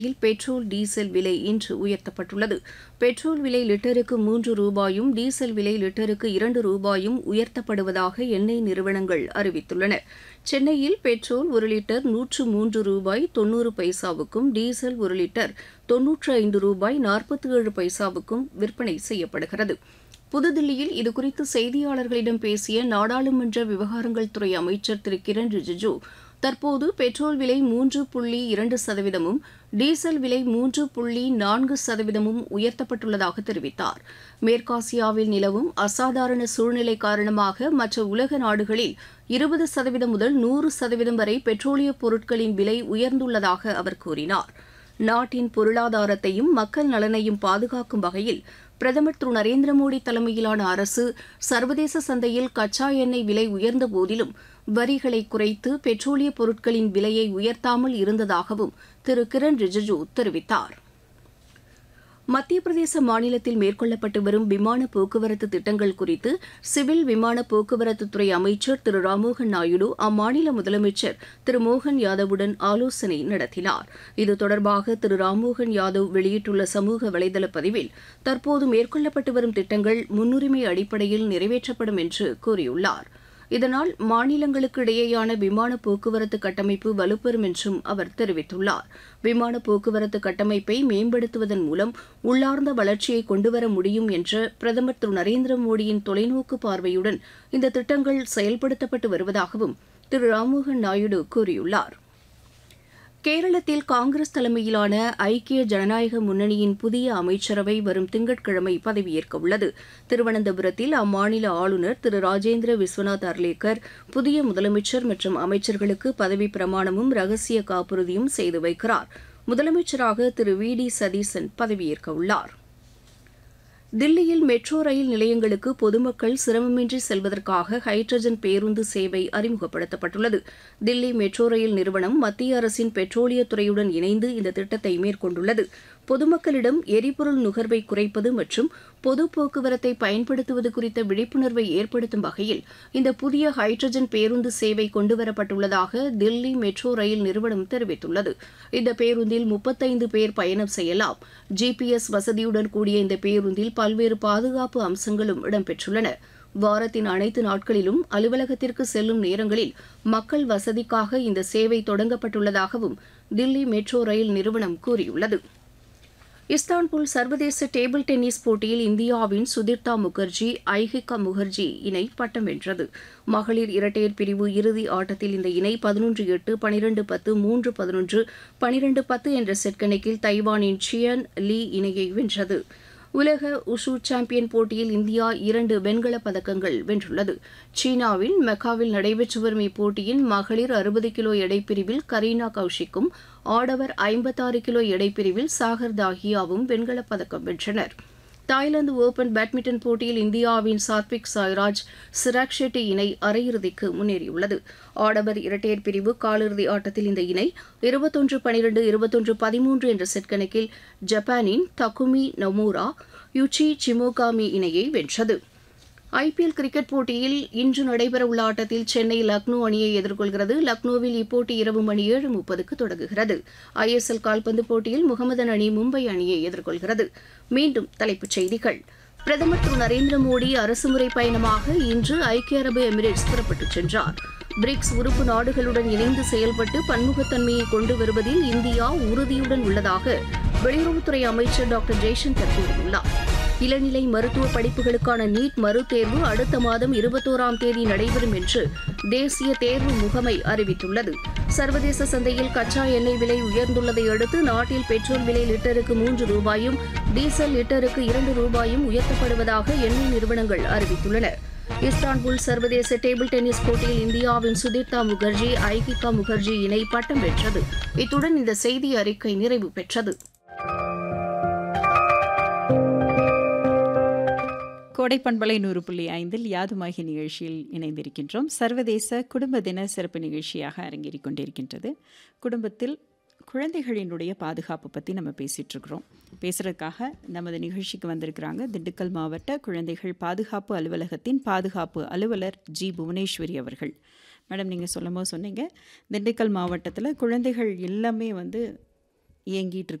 இல் petrol diesel விலை இன்று உயர்த்தப்பட்டுள்ளது பெட்ரோல் விலை லிட்டருக்கு மூன்று ரூபாயும் டீசல் விலை லிட்டருக்கு இரண்டு ரூபாயும் உயர்த்தப்படுவதாக எண்ணெய் நிறுவனங்கள் அறிவித்துள்ளன சென்னையில் பெட்ரோல் ஒரு லிட்டர் நூற்று மூன்று ரூபாய் தொன்னூறு பைசாவுக்கும் டீசல் ஒரு லிட்டர் தொன்னூற்று ஐந்து ரூபாய் நாற்பத்தி ஏழு பைசாவுக்கும் விற்பனை செய்யப்படுகிறது புதுதில்லியில் இதுகுறித்து செய்தியாளர்களிடம் பேசிய நாடாளுமன்ற விவகாரங்கள் துறை அமைச்சர் திரு கிரண் ரிஜிஜூ தற்போது பெட்ரோல் விலை மூன்று புள்ளி இரண்டு சதவீதமும் டீசல் விலை மூன்று புள்ளி நான்கு சதவீதமும் உயர்த்தப்பட்டுள்ளதாக தெரிவித்தார் மேற்காசியாவில் நிலவும் அசாதாரண சூழ்நிலை காரணமாக மற்ற உலக நாடுகளில் இருபது சதவீதம் முதல் நூறு சதவீதம் வரை பெட்ரோலிய பொருட்களின் விலை உயர்ந்துள்ளதாக அவர் கூறினார் நாட்டின் பொருளாதாரத்தையும் மக்கள் நலனையும் பாதுகாக்கும் வகையில் பிரதமர் திரு நரேந்திர மோடி தலைமையிலான அரசு சர்வதேச சந்தையில் கச்சா எண்ணெய் விலை உயர்ந்த போதிலும் வரிகளை குறைத்து பெட்ரோலிய பொருட்களின் விலையை உயர்த்தாமல் இருந்ததாகவும் திரு கிரண் ரிஜிஜூ தெரிவித்தார் மத்திய பிரதேச மாநிலத்தில் மேற்கொள்ளப்பட்டு வரும் விமான போக்குவரத்து திட்டங்கள் குறித்து சிவில் விமான போக்குவரத்துத்துறை அமைச்சர் திரு ராம்மோகன் நாயுடு அம்மாநில முதலமைச்சர் திரு மோகன் யாதவுடன் ஆலோசனை நடத்தினார் இது தொடர்பாக திரு ராம்மோகன் யாதவ் வெளியிட்டுள்ள சமூக வலைதள பதிவில் தற்போது மேற்கொள்ளப்பட்டு வரும் திட்டங்கள் முன்னுரிமை அடிப்படையில் நிறைவேற்றப்படும் என்று கூறியுள்ளார் இதனால் மாநிலங்களுக்கு இடையேயான விமான போக்குவரத்து கட்டமைப்பு வலுப்பெறும் என்றும் அவர் தெரிவித்துள்ளார் விமான போக்குவரத்து கட்டமைப்பை மேம்படுத்துவதன் மூலம் உள்ளார்ந்த வளர்ச்சியை கொண்டுவர முடியும் என்ற பிரதமர் திரு நரேந்திர மோடியின் தொலைநோக்கு பார்வையுடன் இந்த திட்டங்கள் செயல்படுத்தப்பட்டு வருவதாகவும் திரு ராம்மோகன் நாயுடு கூறியுள்ளார் கேரளத்தில் காங்கிரஸ் தலைமையிலான ஐக்கிய ஜனநாயக முன்னணியின் புதிய அமைச்சரவை வரும் திங்கட்கிழமை பதவியேற்க உள்ளது திருவனந்தபுரத்தில் அம்மாநில ஆளுநர் திரு ராஜேந்திர விஸ்வநாத் அர்லேக்கர் புதிய முதலமைச்சர் மற்றும் அமைச்சர்களுக்கு பதவிப் பிரமாணமும் ரகசிய காப்புறுதியும் செய்து வைக்கிறார் முதலமைச்சராக திரு வி டி சதீசன் பதவியேற்க உள்ளார் தில்லியில் மெட்ரோ ரயில் நிலையங்களுக்கு பொதுமக்கள் சிரமமின்றி செல்வதற்காக ஹைட்ரஜன் பேருந்து சேவை அறிமுகப்படுத்தப்பட்டுள்ளது தில்லி மெட்ரோ ரயில் நிறுவனம் மத்திய அரசின் பெட்ரோலியத்துறையுடன் இணைந்து இந்த திட்டத்தை மேற்கொண்டுள்ளது பொதுமக்களிடம் எரிபொருள் நுகர்வை குறைப்பது மற்றும் பொது போக்குவரத்தை பயன்படுத்துவது குறித்த விழிப்புணர்வை ஏற்படுத்தும் வகையில் இந்த புதிய ஹைட்ரஜன் பேருந்து சேவை கொண்டுவரப்பட்டுள்ளதாக தில்லி மெட்ரோ ரயில் நிறுவனம் தெரிவித்துள்ளது இந்த பேருந்தில் முப்பத்தைந்து பேர் பயணம் செய்யலாம் ஜிபிஎஸ் வசதியுடன் கூடிய இந்த பேருந்தில் பல்வேறு பாதுகாப்பு அம்சங்களும் இடம்பெற்றுள்ளன வாரத்தின் அனைத்து நாட்களிலும் அலுவலகத்திற்கு செல்லும் நேரங்களில் மக்கள் வசதிக்காக இந்த சேவை தொடங்கப்பட்டுள்ளதாகவும் தில்லி மெட்ரோ ரயில் நிறுவனம் கூறியுள்ளது இஸ்தான்புல் சர்வதேச டேபிள் டென்னிஸ் போட்டியில் இந்தியாவின் சுதிர்தா முகர்ஜி ஐஹிகா முகர்ஜி இணை பட்டம் வென்றது மகளிர் இரட்டையர் பிரிவு இறுதி ஆட்டத்தில் இந்த இணை பதினொன்று எட்டு பனிரெண்டு பத்து மூன்று பதினொன்று பனிரெண்டு பத்து என்ற செட் கணக்கில் தைவானின் சியன் லீ இணையை வென்றது உலக உஷு சாம்பியன் போட்டியில் இந்தியா இரண்டு வெண்கலப் பதக்கங்கள் வென்றுள்ளது சீனாவின் மெக்காவில் நடைபெற்று வரும் இப்போட்டியின் மகளிர் அறுபது கிலோ எடைப்பிரிவில் கரீனா கௌஷிக்கும் ஆடவர் ஐம்பத்தாறு கிலோ எடைப்பிரிவில் சாகர் தாஹியாவும் வெண்கலப் பதக்கம் வென்றனர் தாய்லாந்து ஓபன் பேட்மிண்டன் போட்டியில் இந்தியாவின் சாத்விக் சாய்ராஜ் சிராக் ஷெட்டி இணை அரையிறுதிக்கு முன்னேறியுள்ளது ஆடவர் இரட்டையர் பிரிவு காலிறுதி ஆட்டத்தில் இந்த இணை இருபத்தொன்று பனிரெண்டு இருபத்தொன்று பதிமூன்று என்ற செட் கணக்கில் ஜப்பானின் தகுமி நொமூரா யுச்சி சிமோகாமி இணையை வென்றது ஐபிஎல் கிரிக்கெட் போட்டியில் இன்று நடைபெறவுள்ள ஆட்டத்தில் சென்னை லக்னோ அணியை எதிர்கொள்கிறது லக்னோவில் இப்போட்டி இரவு மணி ஏழு முப்பதுக்கு தொடங்குகிறது ஐஎஸ்எல் கால்பந்து போட்டியில் முகமதன் அணி மும்பை அணியை எதிர்கொள்கிறது மீண்டும் தலைப்புச் செய்திகள் பிரதமர் திரு நரேந்திர மோடி அரசுமுறை பயணமாக இன்று ஐக்கிய அரபு எமிரேட்ஸ் புறப்பட்டுச் சென்றார் பிரிக்ஸ் உறுப்பு நாடுகளுடன் இணைந்து செயல்பட்டு பன்முகத்தன்மையை கொண்டு வருவதில் இந்தியா உறுதியுடன் உள்ளதாக வெளியுறவுத்துறை அமைச்சர் டாக்டர் ஜெய்சங்கர் கூறியுள்ளார் இளநிலை மருத்துவ படிப்புகளுக்கான நீட் மறுதேர்வு அடுத்த மாதம் இருபத்தோராம் தேதி நடைபெறும் என்று தேசிய தேர்வு முகமை அறிவித்துள்ளது சர்வதேச சந்தையில் கச்சா எண்ணெய் விலை உயர்ந்துள்ளதை அடுத்து நாட்டில் பெட்ரோல் விலை லிட்டருக்கு மூன்று ரூபாயும் டீசல் லிட்டருக்கு இரண்டு ரூபாயும் உயர்த்தப்படுவதாக எண்ணெய் நிறுவனங்கள் அறிவித்துள்ளன இஸ்தான்புல் சர்வதேச டேபிள் டென்னிஸ் போட்டியில் இந்தியாவின் சுதீர்தா முகர்ஜி ஐகிகா முகர்ஜி இணை பட்டம் வென்றது இத்துடன் இந்த செய்தி அறிக்கை நிறைவு பெற்றது கோடை பண்பலை நூறு புள்ளி ஐந்தில் யாதுமாகி நிகழ்ச்சியில் இணைந்திருக்கின்றோம் சர்வதேச குடும்ப தின சிறப்பு நிகழ்ச்சியாக அரங்கேறிக் கொண்டிருக்கின்றது குடும்பத்தில் குழந்தைகளினுடைய பாதுகாப்பு பற்றி நம்ம பேசிகிட்டு இருக்கிறோம் பேசுகிறதுக்காக நமது நிகழ்ச்சிக்கு வந்திருக்கிறாங்க திண்டுக்கல் மாவட்ட குழந்தைகள் பாதுகாப்பு அலுவலகத்தின் பாதுகாப்பு அலுவலர் ஜி புவனேஸ்வரி அவர்கள் மேடம் நீங்கள் சொல்லும் போது சொன்னீங்க திண்டுக்கல் மாவட்டத்தில் குழந்தைகள் எல்லாமே வந்து இயங்கிட்டு